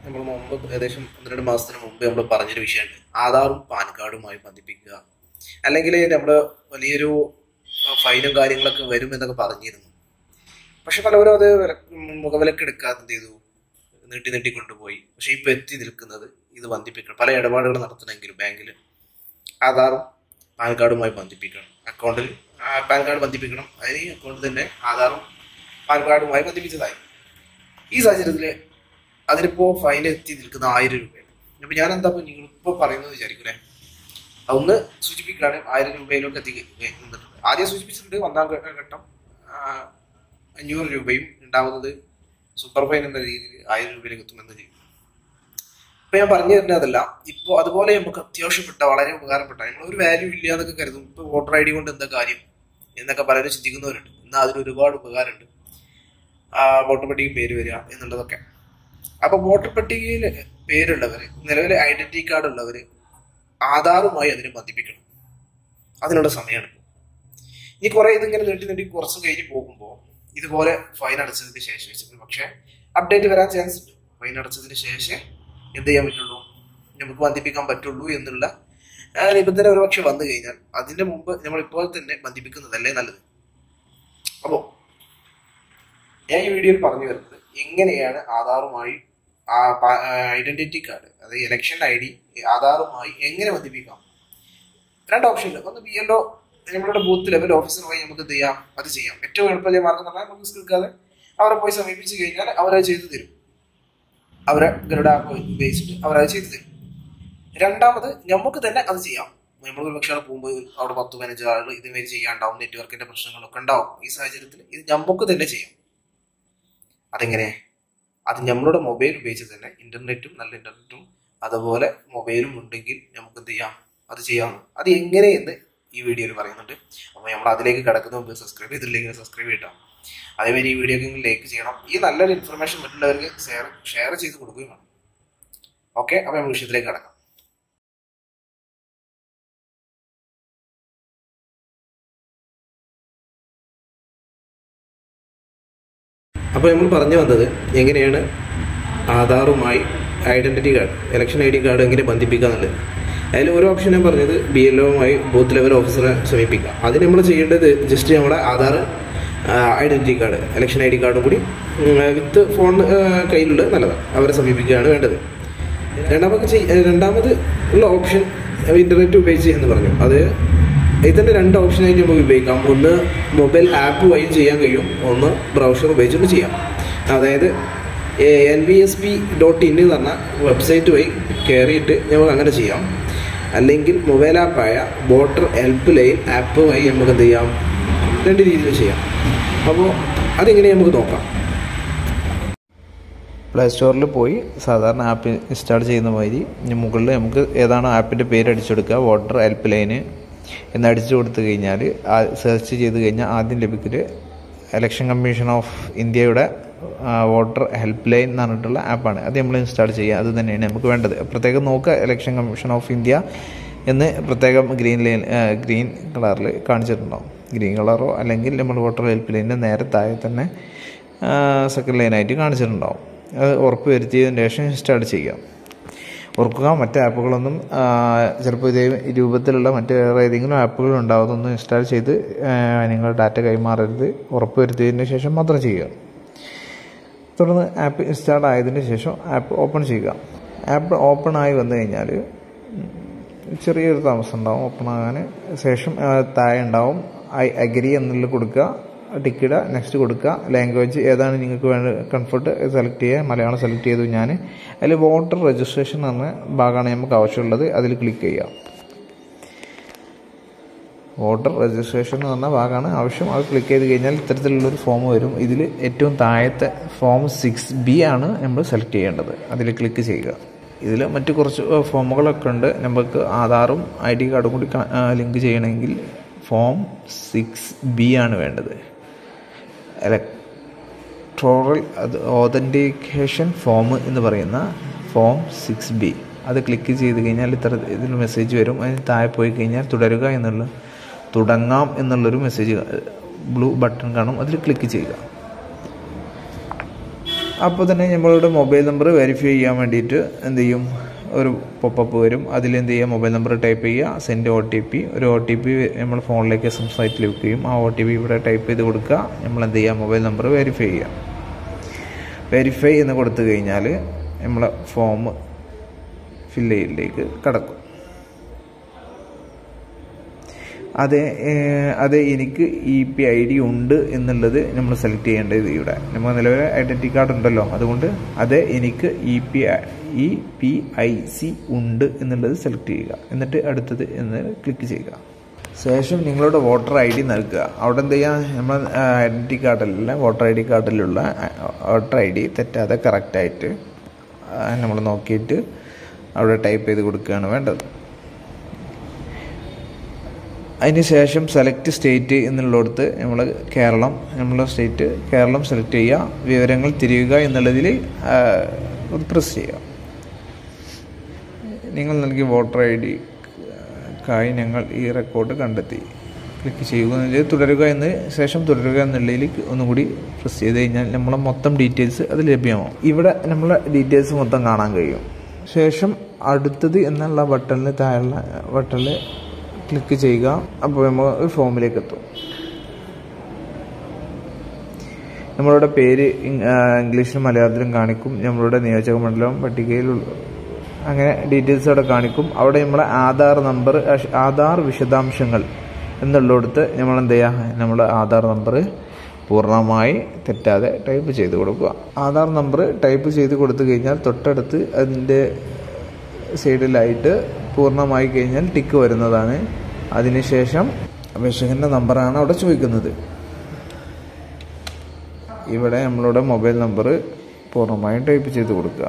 നമ്മൾ മുമ്പ് ഏകദേശം ഒന്ന് രണ്ട് മാസത്തിന് മുമ്പ് നമ്മൾ പറഞ്ഞൊരു വിഷയമുണ്ട് ആധാറും പാൻ കാർഡുമായി ബന്ധിപ്പിക്കുക അല്ലെങ്കിൽ നമ്മൾ വലിയൊരു ഫൈനും കാര്യങ്ങളൊക്കെ വരും എന്നൊക്കെ പറഞ്ഞിരുന്നു പക്ഷെ പലവരും അത് വില- മുഖവിലക്ക് എടുക്കാതെ എന്ത് ചെയ്തു നീട്ടി നീട്ടി കൊണ്ടുപോയി പക്ഷെ ഇപ്പൊ എത്തി നിൽക്കുന്നത് ഇത് ബന്ധിപ്പിക്കണം പല ഇടപാടുകൾ നടത്തണമെങ്കിലും ബാങ്കിൽ ആധാറും പാൻ കാർഡുമായി ബന്ധിപ്പിക്കണം അക്കൗണ്ടിൽ ആ, പാൻ കാർഡ് ബന്ധിപ്പിക്കണം അതിന് ഈ അക്കൗണ്ടിൽ തന്നെ ആധാറും പാൻ കാർഡുമായി ബന്ധിപ്പിച്ചതായി ഈ സാഹചര്യത്തിൽ അതിനിപ്പോ ഫൈൻ എത്തി നിൽക്കുന്ന ആയിരം രൂപയാണ് അപ്പൊ ഞാൻ എന്താ നിങ്ങൾ ഇപ്പൊ പറയുന്നത് വിചാരിക്കൂലേ അതൊന്ന് സൂചിപ്പിക്കുകയാണ് ആയിരം രൂപയിലേക്ക് എത്തി നിന്നിട്ടുണ്ട് ആദ്യം സൂചിപ്പിച്ചിട്ടുണ്ട് ഒന്നാം ഘ- ഘട്ടം ആ, അഞ്ഞൂറ് രൂപയും ഉണ്ടാവുന്നത് സൂപ്പർ ഫൈൻ എന്ന രീതിയിൽ ആയിരം രൂപയിലേക്ക് എത്തുമെന്ന് ചെയ്യും ഇപ്പൊ ഞാൻ പറഞ്ഞു തരുന്നതല്ല ഇപ്പൊ അതുപോലെ നമുക്ക് അത്യാവശ്യപ്പെട്ട വളരെ ഉപകാരപ്പെട്ട നമ്മൾ ഒരു വാല്യൂ ഇല്ല എന്നൊക്കെ കരുതും ഇപ്പൊ വോട്ടർ ഐ ഡി കൊണ്ട് എന്താ കാര്യം എന്നൊക്കെ പലരും ചിന്തിക്കുന്നവരുണ്ട് എന്നാൽ അതിന് ഒരുപാട് ഉപകാരമുണ്ട് ആ, വോട്ടർ പട്ടികയിൽ പേര് വരിക എന്നുള്ളതൊക്കെ അപ്പൊ വോട്ടർ പട്ടികയിൽ പേരുള്ളവര് നിലവിലെ ഐഡന്റിറ്റി കാർഡ് ഉള്ളവര് ആധാറുമായി അതിനെ ബന്ധിപ്പിക്കണം അതിനുള്ള സമയമാണ് ഇപ്പോൾ. ഇനി കുറെ ഇതിങ്ങനെ നീട്ടി നീട്ടി കുറച്ച് കഴിഞ്ഞ് പോകുമ്പോൾ ഇതുപോലെ ഫൈൻ അടച്ചതിന് ശേഷം വെച്ചിട്ട് പക്ഷേ അപ്ഡേറ്റ് വരാൻ ചാൻസ് ഉണ്ട് ഫൈൻ അടച്ചതിന് ശേഷം എന്ത് ചെയ്യാൻ പറ്റുള്ളൂ നമുക്ക് ബന്ധിപ്പിക്കാൻ പറ്റുള്ളൂ എന്നുള്ള ആ, നിബന്ധന ഒരുപക്ഷെ വന്നു കഴിഞ്ഞാൽ അതിന്റെ മുമ്പ് നമ്മൾ ഇപ്പോൾ തന്നെ ബന്ധിപ്പിക്കുന്നതല്ലേ നല്ലത് അപ്പോൾ ഞാൻ ഈ വീഡിയോയിൽ പറഞ്ഞു വരുന്നത് എങ്ങനെയാണ് ആധാറുമായി ഐഡന്റിറ്റി കാർഡ് അതായത് ഇലക്ഷൻ ഐ ഡി ആധാറുമായി എങ്ങനെ ബന്ധിപ്പിക്കാം രണ്ട് ഓപ്ഷൻ ഉണ്ട് ഒന്ന് ബി എൽ ഒ നമ്മളുടെ ബൂത്ത് ലെവൽ ഓഫീസറുമായി നമുക്ക് എന്ത് ചെയ്യാം അത് ചെയ്യാം ഏറ്റവും എളുപ്പമായ മാർഗം എന്ന് പറഞ്ഞാൽ നമുക്ക് റിസ്ക് എടുക്കാതെ അവരെ പോയി സമീപിച്ച് കഴിഞ്ഞാൽ അവരത് ചെയ്തു തരും അവരെ ഗരുഡ ആപ്പ് ഉപയോഗിച്ചിട്ട് അവരത് ചെയ്തു തരും രണ്ടാമത് നമുക്ക് തന്നെ അത് ചെയ്യാം നമ്മൾ ഒരു പക്ഷേ അവിടെ പോകുമ്പോൾ അവിടെ പത്ത് പതിനഞ്ച് ആളുകൾ ഇതുമാതിരി ചെയ്യാണ്ടാവും നെറ്റ്വർക്കിന്റെ പ്രശ്നങ്ങളൊക്കെ ഉണ്ടാവും ഈ സാഹചര്യത്തിൽ ഇത് നമുക്ക് തന്നെ ചെയ്യാം അതെങ്ങനെ അത് നമ്മളുടെ മൊബൈൽ ഉപയോഗിച്ച് തന്നെ ഇന്റർനെറ്റും നല്ല ഇന്റർനെറ്റും അതുപോലെ മൊബൈലും ഉണ്ടെങ്കിൽ നമുക്ക് എന്ത് ചെയ്യാം അത് ചെയ്യാം അത് എങ്ങനെയെന്ന് ഈ വീഡിയോയിൽ പറയുന്നുണ്ട് അപ്പോൾ നമ്മൾ അതിലേക്ക് കിടക്കുന്ന മുമ്പ് സബ്സ്ക്രൈബ് ചെയ്തില്ലെങ്കിൽ സബ്സ്ക്രൈബ് ചെയ്യണം അതേമാതിരി ഈ വീഡിയോക്ക് ലൈക്ക് ചെയ്യണം ഈ നല്ലൊരു ഇൻഫർമേഷൻ മറ്റുള്ളവർക്ക് ഷെയർ ഷെയർ ചെയ്ത് കൊടുക്കുകയും വേണം ഓക്കെ അപ്പോൾ നമ്മൾ വിഷയത്തിലേക്ക് കിടക്കാം അപ്പോൾ നമ്മൾ പറഞ്ഞു വന്നത് എങ്ങനെയാണ് ആധാറുമായി identity card election I D card എങ്ങനെ ബന്ധിപ്പിക്കുക എന്നുള്ളത് അതിൽ ഒരു ഓപ്ഷൻ ഞാൻ പറഞ്ഞത് ബി എൽ ഒമായി ബൂത്ത് ലെവൽ ഓഫീസറെ സമീപിക്കുക അതിന് നമ്മൾ ചെയ്യേണ്ടത് ജസ്റ്റ് നമ്മുടെ Aadhaar identity card election I D കാർഡും കൂടി വിത്ത് ഫോൺ കയ്യിലുള്ള നല്ലതാണ് അവരെ സമീപിക്കുകയാണ് വേണ്ടത് രണ്ടാമത് ചെയ്- രണ്ടാമത് ഉള്ള ഓപ്ഷൻ ഇന്റർനെറ്റ് ഉപയോഗിച്ച് എന്ന് പറഞ്ഞു അത് ഇതിന്റെ രണ്ട് ഓപ്ഷനായിട്ട് നമുക്ക് ഉപയോഗിക്കാം ഒന്ന് മൊബൈൽ ആപ്പ് വഴി ചെയ്യാൻ കഴിയും ഒന്ന് ബ്രൗസർ ഉപയോഗിച്ചിട്ട് ചെയ്യാം അതായത് N V S P dot in എന്ന് പറഞ്ഞ വെബ്സൈറ്റ് വഴി കയറിയിട്ട് നമുക്ക് അങ്ങനെ ചെയ്യാം അല്ലെങ്കിൽ മൊബൈൽ ആപ്പായ വോട്ടർ ഹെൽപ്പ് ലൈൻ ആപ്പ് വഴി നമുക്ക് എന്ത് ചെയ്യാം രണ്ട് രീതിയിൽ ചെയ്യാം അപ്പോൾ അതെങ്ങനെ നമുക്ക് നോക്കാം പ്ലേ സ്റ്റോറിൽ പോയി സാധാരണ ആപ്പ് ഇൻസ്റ്റാൾ ചെയ്യുന്ന മാതിരി ഇനി മുകളിൽ നമുക്ക് ഏതാണ് ആപ്പിൻ്റെ പേര് അടിച്ചെടുക്കുക വോട്ടർ ഹെൽപ്പ് ലൈന് എന്ന് അടിച്ചു കൊടുത്തു കഴിഞ്ഞാൽ സെർച്ച് ചെയ്ത് കഴിഞ്ഞാൽ ആദ്യം ലഭിക്കൽ ഇലക്ഷൻ കമ്മീഷൻ ഓഫ് ഇന്ത്യയുടെ വോട്ടർ ഹെൽപ്പ് ലൈൻ എന്ന് പറഞ്ഞിട്ടുള്ള ആപ്പാണ് അത് നമ്മൾ ഇൻസ്റ്റാൾ ചെയ്യുക അത് തന്നെയാണ് നമുക്ക് വേണ്ടത് പ്രത്യേകം നോക്കുക ഇലക്ഷൻ കമ്മീഷൻ ഓഫ് ഇന്ത്യ എന്ന് പ്രത്യേകം ഗ്രീൻ ലൈൻ ഗ്രീൻ കളറിൽ കാണിച്ചിട്ടുണ്ടാവും ഗ്രീൻ കളറോ അല്ലെങ്കിൽ നമ്മൾ വോട്ടർ ഹെൽപ്പ് ലൈനിൻ്റെ നേരെ താഴെ തന്നെ സെക്കൻഡ് ലൈനായിട്ട് കാണിച്ചിട്ടുണ്ടാവും അത് ഉറപ്പ് വരുത്തിയതിന് ശേഷം ഇൻസ്റ്റാൾ ചെയ്യാം ഓർക്കുക മറ്റ് ആപ്പുകളൊന്നും ആ, ചിലപ്പോൾ ഇതേ രൂപത്തിലുള്ള മറ്റ് വേറെ ഏതെങ്കിലും ആപ്പുകൾ ഉണ്ടാവും അതൊന്നും ഇൻസ്റ്റാൾ ചെയ്ത് ആ, നിങ്ങൾ ഡാറ്റ കൈമാറരുത് ഉറപ്പ് വരുത്തിയതിന് ശേഷം മാത്രം ചെയ്യുക തുടർന്ന് ആപ്പ് ഇൻസ്റ്റാൾ ആയതിന് ശേഷം ആപ്പ് ഓപ്പൺ ചെയ്യുക ആപ്പ് ഓപ്പൺ ആയി വന്നു കഴിഞ്ഞാൽ ചെറിയൊരു താമസം ഉണ്ടാവും ഓപ്പൺ ആകാൻ ശേഷം ആ, താഴെ ഉണ്ടാവും ഐ അഗ്രി എന്നുള്ളത് കൊടുക്കുക ടിക്കിടുക നെക്സ്റ്റ് കൊടുക്കുക ലാംഗ്വേജ് ഏതാണ് നിങ്ങൾക്ക് വേണ്ട കംഫർട്ട് സെലക്ട് ചെയ്യുക മലയാളം സെലക്ട് ചെയ്തു ഞാൻ അതിൽ വോട്ടർ രജിസ്ട്രേഷൻ എന്ന ഭാഗമാണ് നമുക്ക് ആവശ്യമുള്ളത് അതിൽ ക്ലിക്ക് ചെയ്യുക വോട്ടർ രജിസ്ട്രേഷൻ എന്ന് പറഞ്ഞ ഭാഗമാണ് ആവശ്യം അത് ക്ലിക്ക് ചെയ്ത് കഴിഞ്ഞാൽ ഇത്തരത്തിലുള്ളൊരു ഫോം വരും ഇതിൽ ഏറ്റവും താഴത്തെ ഫോം സിക്സ് ബി ആണ് നമ്മൾ സെലക്ട് ചെയ്യേണ്ടത് അതിൽ ക്ലിക്ക് ചെയ്യുക ഇതിൽ മറ്റു കുറച്ച് ഫോമുകളൊക്കെ ഉണ്ട് നമുക്ക് ആധാറും ഐ ഡി കാർഡും കൂടി ലിങ്ക് ചെയ്യണമെങ്കിൽ ഫോം സിക്സ് ബി ആണ് വേണ്ടത് ഇലക്ട്രോറൽ അത് ഓതൻറ്റിക്കേഷൻ ഫോം എന്ന് പറയുന്ന ഫോം സിക്സ് ബി അത് ക്ലിക്ക് ചെയ്ത് കഴിഞ്ഞാൽ ഇത്ര ഇതിൽ മെസ്സേജ് വരും അതിന് താഴെ പോയി കഴിഞ്ഞാൽ തുടരുക എന്നുള്ള തുടങ്ങാം എന്നുള്ളൊരു മെസ്സേജ് ബ്ലൂ ബട്ടൺ കാണും അതിൽ ക്ലിക്ക് ചെയ്യുക അപ്പോൾ തന്നെ നമ്മളുടെ മൊബൈൽ നമ്പർ വെരിഫൈ ചെയ്യാൻ വേണ്ടിയിട്ട് എന്ത് ചെയ്യും ഒരു പോപ്പപ്പ് വരും അതിൽ എന്ത് ചെയ്യുക മൊബൈൽ നമ്പർ ടൈപ്പ് ചെയ്യുക സെൻഡ് ഒ ടി പി ഒരു ഒ ടി പി നമ്മൾ ഫോണിലേക്ക് എസ് എം സൈറ്റിൽ വെക്കുകയും ആ ഒ ടി പി ഇവിടെ ടൈപ്പ് ചെയ്ത് കൊടുക്കുക നമ്മൾ എന്ത് ചെയ്യുക മൊബൈൽ നമ്പർ വെരിഫൈ ചെയ്യുക വെരിഫൈ എന്ന് കൊടുത്തു കഴിഞ്ഞാൽ നമ്മളെ ഫോം ഫില്ല് ചെയ്യലിലേക്ക് കടക്കും അതെ ഏഹ്, അതെ എനിക്ക് ഇ പി ഐ ഡി ഉണ്ട് എന്നുള്ളത് നമ്മൾ സെലക്ട് ചെയ്യേണ്ടത് ഇവിടെ നമ്മൾ നിലവിലെ ഐഡൻറ്റി കാർഡ് ഉണ്ടല്ലോ അതുകൊണ്ട് അതെ എനിക്ക് E P E P I C ഉണ്ട് എന്നുള്ളത് സെലക്ട് ചെയ്യുക എന്നിട്ട് അടുത്തത് എന്ന് ക്ലിക്ക് ചെയ്യുക ശേഷം നിങ്ങളുടെ വോട്ടർ ഐ ഡി നൽകുക അവിടെ എന്ത് ചെയ്യുക നമ്മൾ ഐഡൻറ്റി കാർഡിലുള്ള വോട്ടർ ഐ ഡി കാർഡിലുള്ള വോട്ടർ ഐ ഡി തെറ്റാതെ കറക്റ്റായിട്ട് നമ്മൾ നോക്കിയിട്ട് അവിടെ ടൈപ്പ് ചെയ്ത് കൊടുക്കുകയാണ് വേണ്ടത് അതിന് ശേഷം സെലക്ട് സ്റ്റേറ്റ് എന്നുള്ളിടത്ത് നമ്മൾ കേരളം നമ്മളെ സ്റ്റേറ്റ് കേരളം സെലക്ട് ചെയ്യുക വിവരങ്ങൾ തിരിയുക എന്നുള്ളതിൽ പ്രസ് ചെയ്യുക നിങ്ങൾ നൽകിയ വോട്ടർ ഐ ഡി കായി ഞങ്ങൾ ഈ റെക്കോർഡ് കണ്ടെത്തി ക്ലിക്ക് ചെയ്യുക എന്ന് ചെയ്ത് തുടരുക എന്ന് ശേഷം തുടരുക എന്നുള്ളതിൽ ഒന്നുകൂടി പ്രസ് ചെയ്ത് കഴിഞ്ഞാൽ നമ്മളെ മൊത്തം ഡീറ്റെയിൽസ് അത് ലഭ്യമാവും ഇവിടെ നമ്മളെ ഡീറ്റെയിൽസ് മൊത്തം കാണാൻ കഴിയും ശേഷം അടുത്തത് എന്നുള്ള ബട്ടണിൽ താഴെയുള്ള ബട്ടണിൽ ക്ലിക്ക് ചെയ്യുക അപ്പോൾ നമ്മൾ ഒരു ഫോമിലേക്ക് എത്തും നമ്മളുടെ പേര് ഇങ്- ആ, ഇംഗ്ലീഷിലും മലയാളത്തിലും കാണിക്കും നമ്മളുടെ നിയോജക മണ്ഡലം പട്ടികയിൽ ഉൾ- അങ്ങനെ ഡീറ്റെയിൽസ് അവിടെ കാണിക്കും അവിടെ നമ്മളെ ആധാർ നമ്പർ അഷ്- ആധാർ വിശദാംശങ്ങൾ എന്നുള്ളിടത്ത് നമ്മൾ എന്ത് ചെയ്യുക നമ്മുടെ ആധാർ നമ്പർ പൂർണ്ണമായി തെറ്റാതെ ടൈപ്പ് ചെയ്ത് കൊടുക്കുക ആധാർ നമ്പർ ടൈപ്പ് ചെയ്ത് കൊടുത്തു കഴിഞ്ഞാൽ തൊട്ടടുത്ത് അതിൻ്റെ സൈഡിലായിട്ട് പൂർണ്ണമായി കഴിഞ്ഞാൽ ടിക്ക് വരുന്നതാണ് അതിനുശേഷം അപേക്ഷകൻ്റെ നമ്പറാണ് അവിടെ ചോദിക്കുന്നത് ഇവിടെ നമ്മളുടെ മൊബൈൽ നമ്പർ പൂർണ്ണമായും ടൈപ്പ് ചെയ്ത് കൊടുക്കുക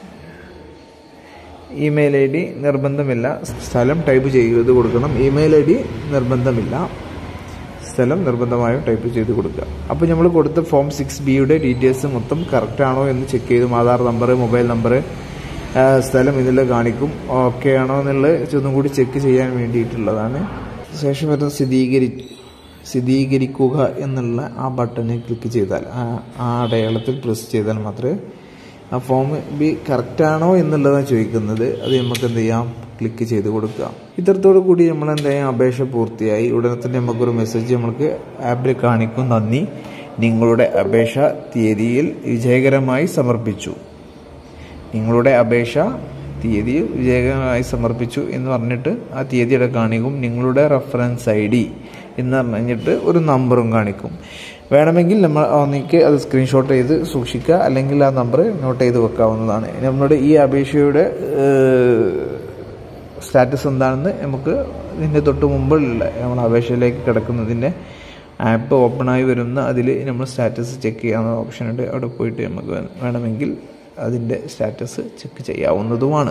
ഇമെയിൽ ഐ ഡി നിർബന്ധമില്ല സ്ഥലം ടൈപ്പ് ചെയ്ത് കൊടുക്കണം ഇമെയിൽ ഐ ഡി നിർബന്ധമില്ല സ്ഥലം നിർബന്ധമായും ടൈപ്പ് ചെയ്ത് കൊടുക്കുക അപ്പോൾ നമ്മൾ കൊടുത്ത ഫോം സിക്സ് ബിയുടെ ഡീറ്റെയിൽസ് മൊത്തം കറക്റ്റ് ആണോ എന്ന് ചെക്ക് ചെയ്തും ആധാർ നമ്പർ മൊബൈൽ നമ്പർ സ്ഥലം ഇതിൽ കാണിക്കും ഓക്കെ ആണോ എന്നുള്ളത് ഒന്നും കൂടി ചെക്ക് ചെയ്യാൻ വേണ്ടിയിട്ടുള്ളതാണ് ശേഷം വരുന്ന സ്ഥിരീകരി സ്ഥിരീകരിക്കുക എന്നുള്ള ആ ബട്ടണിൽ ക്ലിക്ക് ചെയ്താൽ ആ ആ അടയാളത്തിൽ പ്രസ് ചെയ്താൽ മാത്രമേ ആ ഫോം ബി കറക്റ്റ് ആണോ എന്നുള്ളതാണ് ചോദിക്കുന്നത് അത് നമുക്ക് എന്ത് ചെയ്യാം ക്ലിക്ക് ചെയ്ത് കൊടുക്കുക ഇത്തരത്തോടു കൂടി നമ്മൾ എന്ത് ചെയ്യാം അപേക്ഷ പൂർത്തിയായി ഉടനെ തന്നെ നമുക്കൊരു മെസ്സേജ് നമുക്ക് ആപ്പിൽ കാണിക്കും നന്ദി നിങ്ങളുടെ അപേക്ഷ തീയതിയിൽ വിജയകരമായി സമർപ്പിച്ചു നിങ്ങളുടെ അപേക്ഷ തീയതിയിൽ വിജയകരമായി സമർപ്പിച്ചു എന്ന് പറഞ്ഞിട്ട് ആ തീയതിയുടെ കാണിക്കും നിങ്ങളുടെ റെഫറൻസ് ഐ ഡി എന്ന് പറഞ്ഞിട്ട് ഒരു നമ്പറും കാണിക്കും വേണമെങ്കിൽ നമ്മൾ ഒന്നിക്ക് അത് സ്ക്രീൻഷോട്ട് ചെയ്ത് സൂക്ഷിക്കുക അല്ലെങ്കിൽ ആ നമ്പർ നോട്ട് ചെയ്ത് വെക്കാവുന്നതാണ് നമ്മുടെ ഈ അപേക്ഷയുടെ സ്റ്റാറ്റസ് എന്താണെന്ന് നമുക്ക് ഇതിൻ്റെ തൊട്ട് മുമ്പിലുള്ള നമ്മൾ അപേക്ഷയിലേക്ക് കിടക്കുന്നതിൻ്റെ ആപ്പ് ഓപ്പണായി വരുന്ന അതിൽ നമ്മൾ സ്റ്റാറ്റസ് ചെക്ക് ചെയ്യാവുന്ന ഓപ്ഷൻ ഉണ്ട് അവിടെ പോയിട്ട് നമുക്ക് വേ- വേണമെങ്കിൽ അതിൻ്റെ സ്റ്റാറ്റസ് ചെക്ക് ചെയ്യാവുന്നതുമാണ്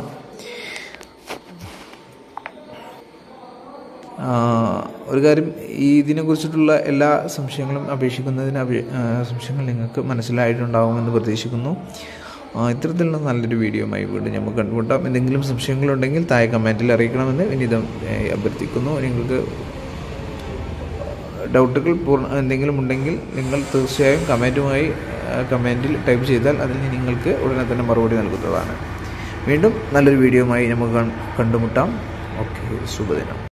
ആ, ഒരു കാര്യം ഈ ഇതിനെക്കുറിച്ചിട്ടുള്ള എല്ലാ സംശയങ്ങളും അപേക്ഷിക്കുന്നതിന് അപേ ആ, സംശയങ്ങൾ നിങ്ങൾക്ക് മനസ്സിലായിട്ടുണ്ടാവുമെന്ന് പ്രതീക്ഷിക്കുന്നു ആ, ഇത്തരത്തിലുള്ള നല്ലൊരു വീഡിയോയുമായി വീണ്ടും നമുക്ക് കണ്ടുമുട്ടാം എന്തെങ്കിലും സംശയങ്ങളുണ്ടെങ്കിൽ താഴെ കമൻറ്റിൽ അറിയിക്കണമെന്ന് വിനീതം ഏ, അഭ്യർത്ഥിക്കുന്നു നിങ്ങൾക്ക് ഡൗട്ടുകൾ പൂർണ്ണ എന്തെങ്കിലും ഉണ്ടെങ്കിൽ നിങ്ങൾ തീർച്ചയായും കമൻറ്റുമായി കമൻറ്റിൽ ടൈപ്പ് ചെയ്താൽ അതിന് നിങ്ങൾക്ക് ഉടനെ തന്നെ മറുപടി നൽകുന്നതാണ് വീണ്ടും നല്ലൊരു വീഡിയോയുമായി നമുക്ക് കൺ- കണ്ടുമുട്ടാം ഓക്കെ ശുഭദിനം